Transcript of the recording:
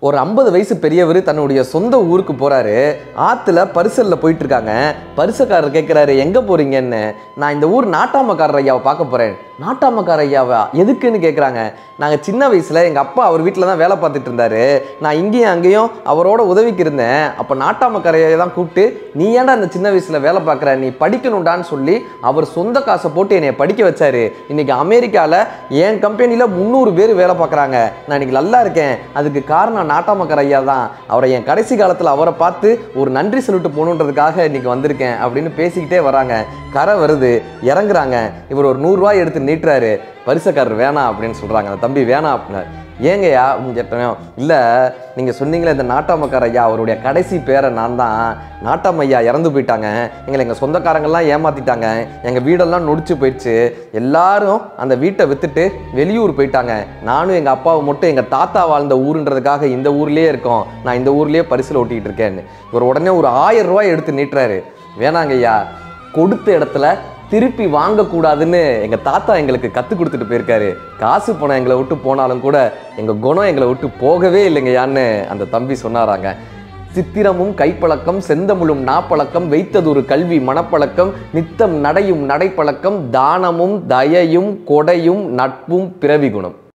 ஒரு ஐம்பது வயசு பெரியவர் தன்னுடைய சொந்த ஊருக்கு போறாரு ஆத்துல பரிசல்ல போயிட்டு இருக்காங்க பரிசக்காரர் கேட்கிறாரு எங்க போறீங்கன்னு நான் இந்த ஊர் நாட்டாமக்காரர் ஐயாவை பார்க்க போறேன் நாட்டாமக்கார ஐயாவா எதுக்குன்னு கேட்குறாங்க நாங்கள் சின்ன வயசில் எங்கள் அப்பா அவர் வீட்டில் தான் வேலை பார்த்துட்டு இருந்தாரு நான் இங்கேயும் அங்கேயும் அவரோட உதவிக்கு இருந்தேன் அப்போ நாட்டாமக்கார ஐயா தான் கூப்பிட்டு நீ ஏன்டா அந்த சின்ன வயசில் வேலை பார்க்குற நீ படிக்கணும்டான்னு சொல்லி அவர் சொந்த காசை போட்டு என்னை படிக்க வச்சாரு இன்னைக்கு அமெரிக்காவில் என் கம்பெனியில் முந்நூறு பேர் வேலை பார்க்குறாங்க நான் இன்னைக்கு நல்லா இருக்கேன் அதுக்கு காரணம் நாட்டாமக்கார ஐயா தான் அவரை என் கடைசி காலத்தில் அவரை பார்த்து ஒரு நன்றி சொல்லிட்டு போகணுன்றதுக்காக இன்னைக்கு வந்திருக்கேன் அப்படின்னு பேசிக்கிட்டே வராங்க கரை வருது இறங்குறாங்க இவர் ஒரு நூறுரூவா எடுத்து நீட்டுறாரு பரிசக்காரர் வேணாம் அப்படின்னு சொல்கிறாங்க அந்த தம்பி வேணாம் அப்படின்னாரு ஏங்கய்யா அப்படின்னு கேட்டேன் இல்லை நீங்கள் சொன்னீங்களே இந்த நாட்டாமக்கார ஐயா அவருடைய கடைசி பேரை நான் தான் நாட்டாம ஐயா இறந்து போயிட்டாங்க எங்களை எங்கள் சொந்தக்காரங்கெல்லாம் ஏமாற்றிட்டாங்க எங்கள் வீடெல்லாம் நொடிச்சு போயிடுச்சு எல்லாரும் அந்த வீட்டை விற்றுட்டு வெளியூர் போயிட்டாங்க நானும் எங்கள் அப்பாவை மட்டும் எங்கள் தாத்தா வாழ்ந்த ஊருன்றதுக்காக இந்த ஊர்லேயே இருக்கோம் நான் இந்த ஊர்லேயே பரிசில் ஓட்டிகிட்டு இருக்கேன்னு இவர் உடனே ஒரு ஆயிரம் ரூபாய் எடுத்து நீட்டுறாரு வேணாங்க ஐயா கொடுத்த இடத்துல திருப்பி வாங்கக்கூடாதுன்னு எங்கள் தாத்தா எங்களுக்கு கற்றுக் கொடுத்துட்டு போயிருக்காரு காசு பணம் எங்களை விட்டு போனாலும் கூட எங்கள் குணம் எங்களை விட்டு போகவே இல்லைங்கய்யான்னு அந்த தம்பி சொன்னாராங்க சித்திரமும் கைப்பழக்கம் செந்தமிழும் நாப்பழக்கம் வைத்ததொரு கல்வி மனப்பழக்கம் நித்தம் நடையும் நடைப்பழக்கம் தானமும் தயையும் கொடையும் நட்பும் பிறவி குணம்